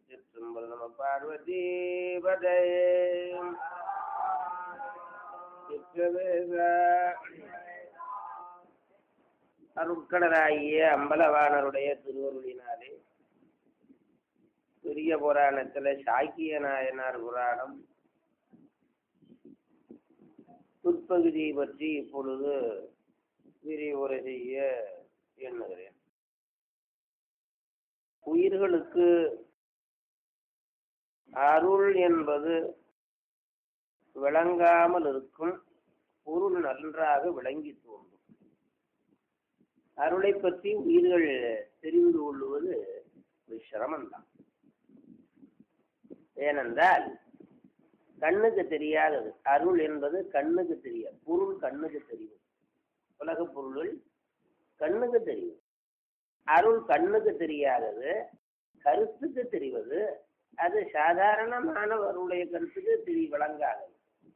திருச்சிற்றம்பலம் நம பார்வதி பதே அருட்கடலாகிய அம்பலவாணருடைய திருவருளினாலே பெரிய புராணத்துல சாக்கிய நாயனார் புராணம் துற்பகுதியை பற்றி இப்பொழுது விரிவுரை செய்ய எண்ணுகிறேன் உயிர்களுக்கு அருள் என்பது விளங்காமல் இருக்கும் பொருள் நன்றாக விளங்கி தோன்றும் அருளை பற்றி உயிர்கள் தெரிந்து கொள்வது ஒரு சிரமம்தான் ஏனென்றால் கண்ணுக்கு தெரியாதது அருள் என்பது கண்ணுக்கு தெரியாது பொருள் கண்ணுக்கு தெரியும் உலக பொருள்கள் கண்ணுக்கு தெரியும் அருள் கண்ணுக்கு தெரியாதது கருத்துக்கு தெரிவது அது சாதாரணமானவருடைய கருத்துக்கு தெரி விளங்காதது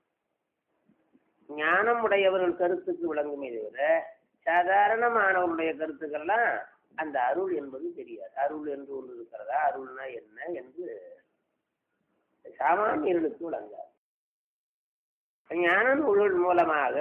ஞானம் உடையவர்கள் கருத்துக்கு விளங்குமே தவிர சாதாரணமானவருடைய கருத்துக்கெல்லாம் அந்த அருள் என்பது தெரியாது அருள் என்று ஒன்று இருக்கிறதா அருள்னா என்ன என்று சாமானியர்களுக்கு விளங்காது ஞான நூல்கள் மூலமாக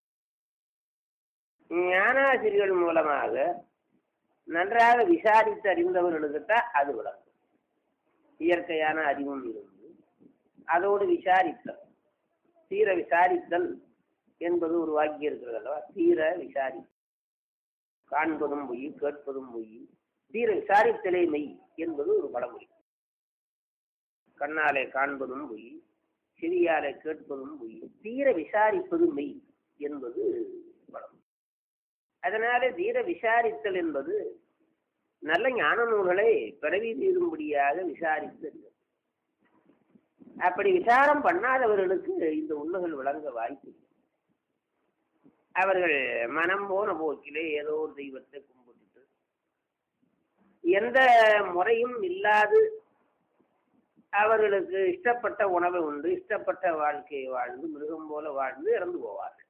ஞானாசிரியர்கள் மூலமாக நன்றாக விசாரித்து அறிந்தவர்களுக்குத்தான் அது விளங்கும் இயற்கையான அறிவும் இருந்து அதோடு விசாரித்தல் தீர விசாரித்தல் என்பது ஒரு வாக்கியம் இருக்கிறது அல்லவா தீர விசாரி காண்பதும் பொய் கேட்பதும் பொய் தீர விசாரித்தலே மெய் என்பது ஒரு பழமொழி கண்ணாலே காண்பதும் பொய் செவியாலே கேட்பதும் பொய் தீர விசாரிப்பது மெய் என்பது பழமொழி அதனால தீர விசாரித்தல் என்பது நல்ல ஞான நூல்களை பிறவி தீரும்படியாக விசாரித்து அப்படி விசாரம் பண்ணாதவர்களுக்கு இந்த உண்மைகள் விளங்க வாய்ப்பு இல்லை. அவர்கள் மனம் போன போக்கிலே ஏதோ ஒரு தெய்வத்தை கும்பிட்டுட்டு எந்த முறையும் இல்லாது அவர்களுக்கு இஷ்டப்பட்ட உணவை உண்டு இஷ்டப்பட்ட வாழ்க்கையை வாழ்ந்து மிருகம் போல வாழ்ந்து இறந்து போவார்கள்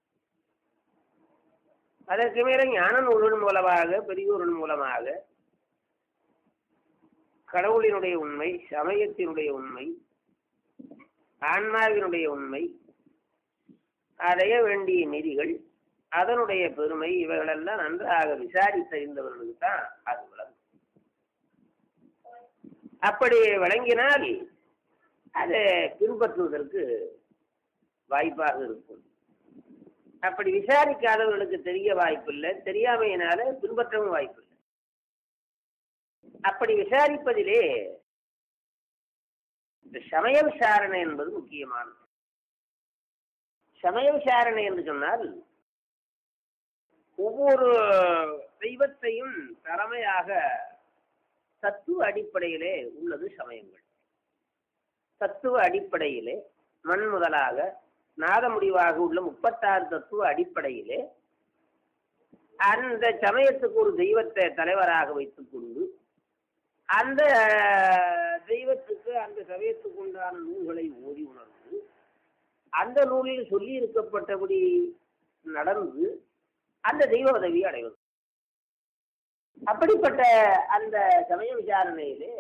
அதற்கு மேல ஞான நூல்கள் மூலமாக பெரியோர்கள் மூலமாக கடவுளினுடைய உண்மை சமயத்தினுடைய உண்மை ஆன்மாவினுடைய உண்மை அடைய வேண்டிய நெறிகள் அதனுடைய பெருமை இவைகளெல்லாம் நன்றாக விசாரித்தறிந்தவர்களுக்கு தான் அது விளங்கும் அப்படி விளங்கினால் அதை பின்பற்றுவதற்கு வாய்ப்பாக இருக்கும் அப்படி விசாரிக்காதவர்களுக்கு தெரிய வாய்ப்பில்லை தெரியாமையினால பின்பற்றவும் வாய்ப்பில்லை அப்படி விசாரிப்பதிலே இந்த சமய விசாரணை என்பது முக்கியமானது சமய விசாரணை என்று சொன்னால் ஒவ்வொரு தெய்வத்தையும் தலைமையாக தத்துவ அடிப்படையிலே உள்ளது சமயங்கள் தத்துவ அடிப்படையிலே மண் முதலாக நாத முடிவாக உள்ள முப்பத்தாறு தத்துவ அடிப்படையிலே அந்த சமயத்துக்கு ஒரு தெய்வத்தை தலைவராக வைத்துக் கொண்டு அந்த தெய்வத்துக்கு அந்த சமயத்துக்கு உண்டான நூல்களை ஓதி உணர்ந்து அந்த நூலில் சொல்லி இருக்கப்பட்டபடி நடந்து அந்த தெய்வ உதவியை அடைவது அப்படிப்பட்ட அந்த சமய விசாரணையிலே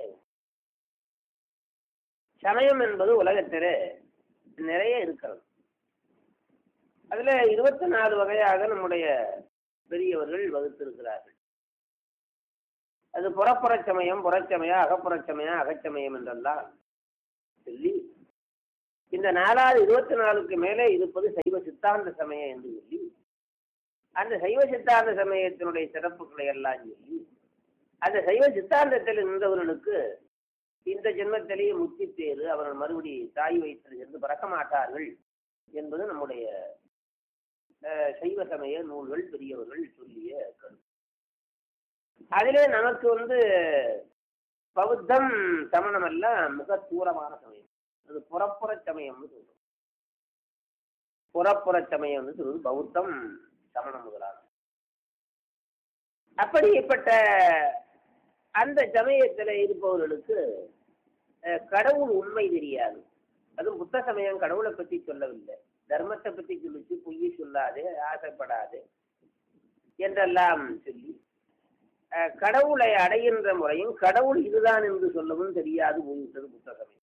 சமயம் என்பது உலகத்திலே நிறைய இருக்கிறது அதுல இருபத்தி நாலு வகையாக நம்முடைய பெரியவர்கள் வகுத்திருக்கிறார்கள் அது புறப்புற சமயம் புறச்சமயம் அகப்புற சமயம் அகச்சமயம் என்றெல்லாம் சொல்லி இந்த நாலாவது இருபத்தி நாலுக்கு மேலே இருப்பது சைவ சித்தாந்த சமயம் என்று சொல்லி அந்த சைவ சித்தாந்த சமயத்தினுடைய சிறப்புகளை எல்லாம் சொல்லி அந்த சைவ சித்தாந்தத்தில் இருந்தவர்களுக்கு இந்த ஜென்மத்திலேயே முத்தி பேரு அவர்கள் மறுபடி தாய் வயிற்றில் இருந்து பிறக்க மாட்டார்கள் என்பது நம்முடைய சைவ சமய நூல்கள் பெரியவர்கள் சொல்லிய கருத்து அதிலே நமக்கு வந்து பௌத்தம் சமணம் எல்லாம் மிக தூரமான சமயம் அது புறப்புற சமயம்னு சொல்றோம் புறப்புற சமயம்னு சொல்றது பௌத்தம் சமணம் முதலான அப்படிப்பட்ட அந்த சமயத்தில் இருப்பவர்களுக்கு கடவுள் உண்மை தெரியாது அதுவும் புத்த சமயம் கடவுளை பற்றி சொல்லவில்லை தர்மத்தை பற்றி சொல்லிச்சு பொய்யை சொல்லாது ஆசைப்படாது என்றெல்லாம் சொல்லி அஹ், கடவுளை அடைகின்ற முறையும் கடவுள் இதுதான் என்று சொல்லவும் தெரியாது போய்விட்டது புத்த சமயம்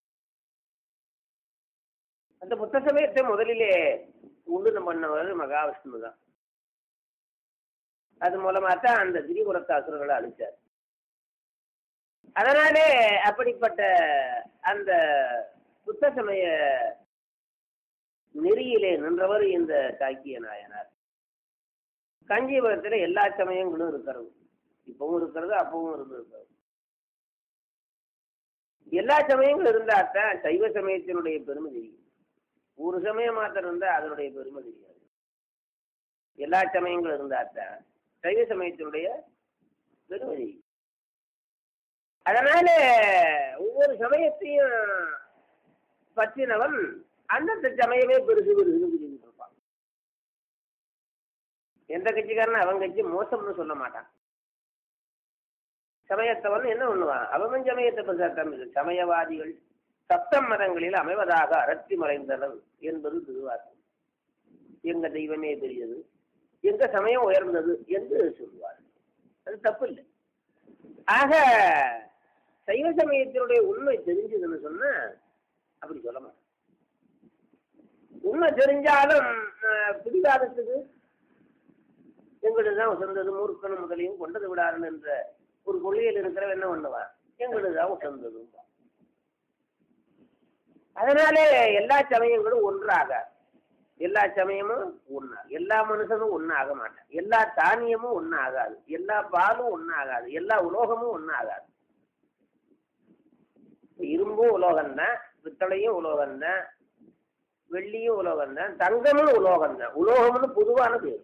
அந்த புத்த சமயத்தை முதலிலே உண்டு பண்ணவர் மகாவிஷ்ணு தான் அது மூலமா தான் அந்த திரிபுரத்து அசுரர்களை அழிச்சார் அதனாலே அப்படிப்பட்ட அந்த புத்த சமய நெறியிலே நின்றவர் இந்த சாக்கிய நாயனார் காஞ்சிபுரத்தில் எல்லா சமயங்களும் இருக்கிறது இப்பவும் இருக்கிறது அப்பவும் இருந்திருக்கிறது எல்லா சமயங்களும் இருந்தாத்தான் சைவ சமயத்தினுடைய பெருமை தெரியும் ஒரு சமயம் மாத்திரம் இருந்தால் அதனுடைய பெருமை தெரியாது எல்லா சமயங்களும் இருந்தாத்தான் சைவ சமயத்தினுடைய பெருமை தெரியும் அதனால ஒவ்வொரு சமயத்தையும் பற்றினவன் அந்தந்த சமயமே பெருசு பெருசுன்னு சொல்லிட்டு இருப்பான் எந்த கட்சிக்காரனும் அவன் கட்சி மோசம்னு சொல்ல மாட்டான் சமயத்தவன் என்ன பண்ணுவான் அவன் சமயத்தை பற்றி சமயவாதிகள் சப்தம் மதங்களில் அமைவதாக அரற்றி மறைந்தனர் என்பது திருவாசகம் எங்க தெய்வமே பெரியது எங்க சமயம் உயர்ந்தது என்று சொல்லுவார் அது தப்பு இல்லை ஆக சைவ சமயத்தினுடைய உண்மை தெரிஞ்சதுன்னு சொன்னா அப்படி சொல்ல மாட்டேன் உண்மை தெரிஞ்சாலும் அஹ், பிடிவாதத்துக்கு எங்களுக்கு தான் உசந்தது மூர்க்கனும் முதலையும் கொண்டது விடாருன்னு என்ற ஒரு கொள்கையில் இருக்கிறவன் என்ன பண்ணுவான் எங்களுக்கு தான் உசந்தது அதனாலே எல்லா சமயங்களும் ஒன்றாக எல்லா சமயமும் ஒன்றா எல்லா மனுஷனும் ஒன்றாக மாட்டான் எல்லா தானியமும் ஒன்றும் ஆகாது எல்லா பாலும் ஒன்றும் ஆகாது எல்லா உலோகமும் ஒன்றும் ஆகாது இரும்பும் உலோகம்தான் பித்தளையும் உலோகம்தான் வெள்ளியும் உலோகம்தான் தங்கமும் உலோகம்தான் உலோகம்னு பொதுவான பேர்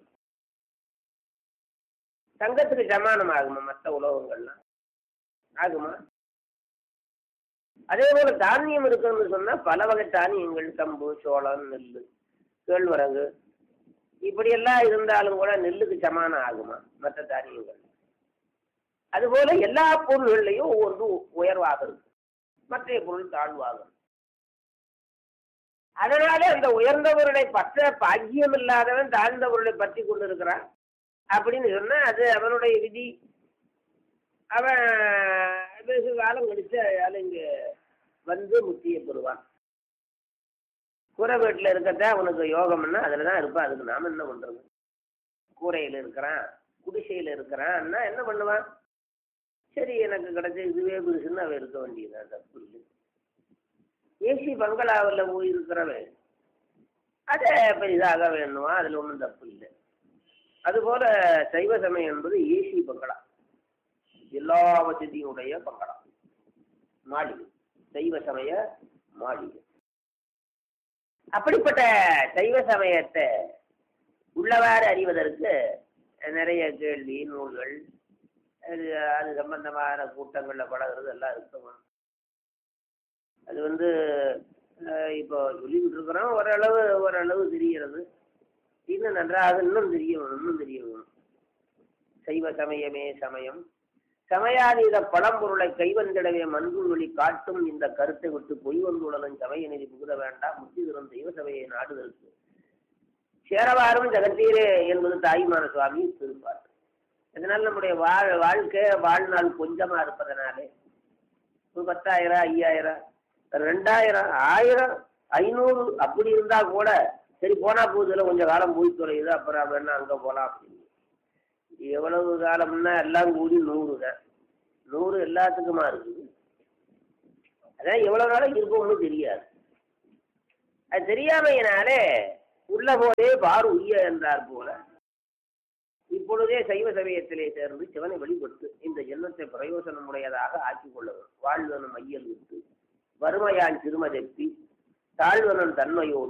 தங்கத்துக்கு சமானம் ஆகுமா மற்ற உலோகங்கள்லாம் ஆகுமா அதே போல தானியம் இருக்குன்னு சொன்னா பல வகை தானியங்கள் கம்பு சோளம் நெல் கேழ்வரகு இப்படியெல்லாம் இருந்தாலும் கூட நெல்லுக்கு சமானம் ஆகுமா மற்ற தானியங்கள் அதுபோல எல்லா பொருள்கள்லையும் ஒவ்வொன்று உயர்வாக இருக்கும் மற்ற பொருள் தாழ்வாக இருக்கும். அதனாலே அந்த உயர்ந்த பொருளை பற்ற பாக்கியம் இல்லாதவன் தாழ்ந்த பொருளை பற்றி கொண்டிருக்கிறான் அப்படின்னு சொன்னா அது அவனுடைய விதி அவன் வெகு காலம் கழிச்சு அயால இங்க வந்து முத்தியை பெறுவான் கூரை வீட்டில் இருக்கத்தான் அவனுக்கு யோகம்னா அதில் தான் இருப்பான் அதுக்கு நாம என்ன பண்றது கூரையில் இருக்கிறான் குடிசையில் இருக்கிறான்னா என்ன பண்ணுவான் சரி எனக்கு கிடைச்ச இதுவே பெருசுன்னு அவன் இருக்க வேண்டியதுதான் தப்பு இல்லை ஏசி பங்களாவில் போய் இருக்கிறவன் அதை பெரிதாக வேணுமா அதில் ஒன்றும் தப்பு இல்லை அதுபோல சைவ சமயம் என்பது ஏசி பங்களா எல்லா வசதியுடைய பங்களா மாளிகை சைவ சமய மாளிகை அப்படிப்பட்ட சைவ சமயத்தை உள்ளவாறு அறிவதற்கு நிறைய கேள்வி நூல்கள் அது அது சம்பந்தமான கூட்டங்களில் பழகிறது எல்லாம் இருக்கணும் அது வந்து அஹ், இப்போ சொல்லிக்கிட்டு இருக்கிறோம் ஓரளவு ஓரளவு தெரிகிறது இன்னும் நன்றாக இன்னும் தெரியணும் இன்னும் தெரியணும் சைவ சமயமே சமயம் சமயாதீத பழம்பொருளை கைவந்திடவே மண்புள்வெளி காட்டும் இந்த கருத்தை விட்டு பொய் வந்துள்ளனும் சமய நிதி புகுத வேண்டாம் முத்திதிரும் தெய்வ சபையை நாடுதற்கு சேரவாரும் ஜெகத்தீரே என்பது தாய்மான சுவாமி திருப்பார் இதனால் நம்முடைய வாழ் வாழ்க்கை வாழ்நாள் கொஞ்சமா இருப்பதனாலே ஒரு பத்தாயிரம் ஐயாயிரம் ரெண்டாயிரம் ஆயிரம் ஐநூறு அப்படி இருந்தா கூட சரி போனா போகுதுல கொஞ்சம் காலம் போய் தொலையுது அப்புறம் வேணா அங்க போலாம் அப்படின்னு எவ்வளவு காலம்னா எல்லாம் கூடி நூறு தான் நூறு எல்லாத்துக்குமா இருக்குது அதான் எவ்வளவு நாளைக்கு இருப்போம்னு தெரியாது அது தெரியாமையினாலே உள்ள போதே பார் உய்ய என்றார் போல இப்பொழுதே சைவ சமயத்திலே சேர்ந்து சிவனை வெளிப்பட்டு இந்த ஜென்மத்தை பிரயோசனமுடையதாக ஆக்கிக் கொள்ளவும் வாழ்வனும் மையல் விட்டு வறுமையால் திருமதெப்பி தாழ்வனும் தன்மையோடு